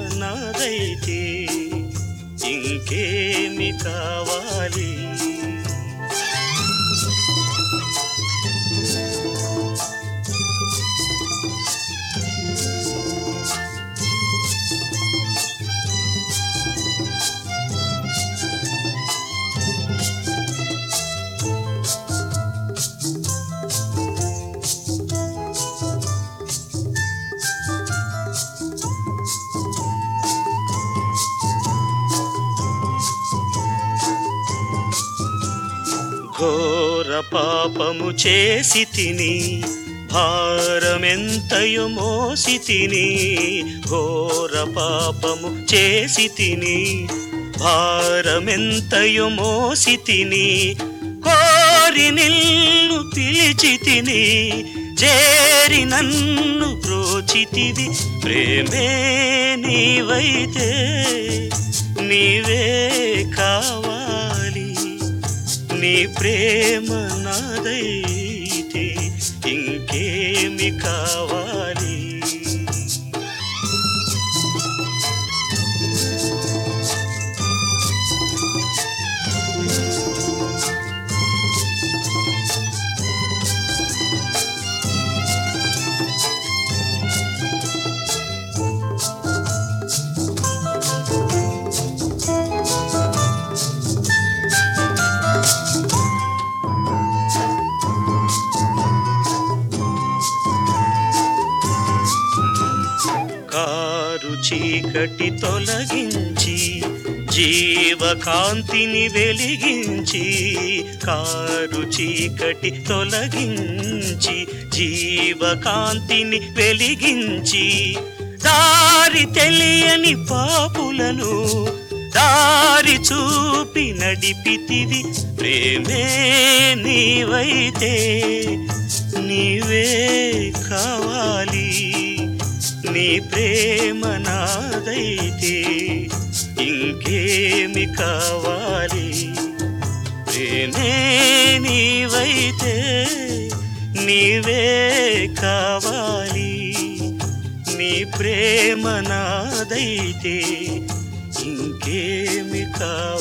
నాదైతే ఇంకేమి కావాలి ఘోర పాపము చేసి తిని భారమెంతయో మోసి తిని ఘోర పాపము చేసి తిని భారమెంతయో మోసి తిని కోరి నిన్ను పిలిచి తిని చేరి నన్ను బ్రోచితివి ప్రేమే నీవైతే నీవే కావాలి నీ ప్రేమ నాదైతే ఇంకేమి కావాలి కారు చీకటి తొలగించి జీవకాంతిని వెలిగించి కారు చీకటి తొలగించి జీవకాంతిని వెలిగించి దారి తెలియని పాపులను దారి చూపి నడిపితివి ప్రేమే నీవైతే నీవే కావాలి నీ ప్రేమ నాదైతే ఇంకేమి కావాలి ప్రేమే నీవైతే నీవే కావాలి నీ ప్రేమ నాదైతే ఇంకేమి కావాలి